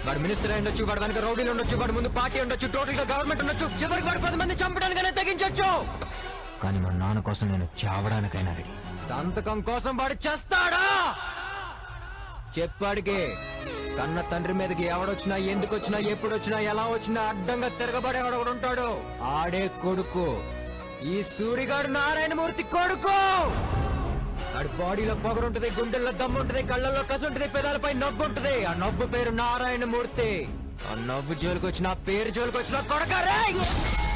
వాడు మినిస్టర్ అయి ఉండొచ్చు వాడు వెనక రౌడీలు ఉండొచ్చు వాడు ముందు పార్టీ ఉండొచ్చు టోటల్ గా గవర్నమెంట్ ఉండొచ్చు చివరికి వాడు పది మంది చంపడానికైనా తెగించొచ్చు కానీ మా నాన్న కోసం నేను చావడానికైనా రెడీ సంతకం కోసం వాడు చేస్తాడా చెప్పాడికి కన్న తండ్రి మీదకి ఎవడొచ్చినా ఎందుకు వచ్చినా ఎప్పుడు వచ్చినా ఎలా వచ్చినా అడ్డంగా తిరగబడే ఒకడు ఉంటాడు ఆడే కొడుకు ఈ సూరిగాడు నారాయణమూర్తి కొడుకు ఆడి బాడీలో పొగరుంటది గుండెల్లో దమ్ము ఉంటది కళ్ళల్లో కసి ఉంటది పెదాలపై నవ్వు ఉంటది ఆ నవ్వు పేరు నారాయణమూర్తి ఆ నవ్వు జోలికి వచ్చిన ఆ పేరు జోలికి వచ్చిన కొడక రేయ్!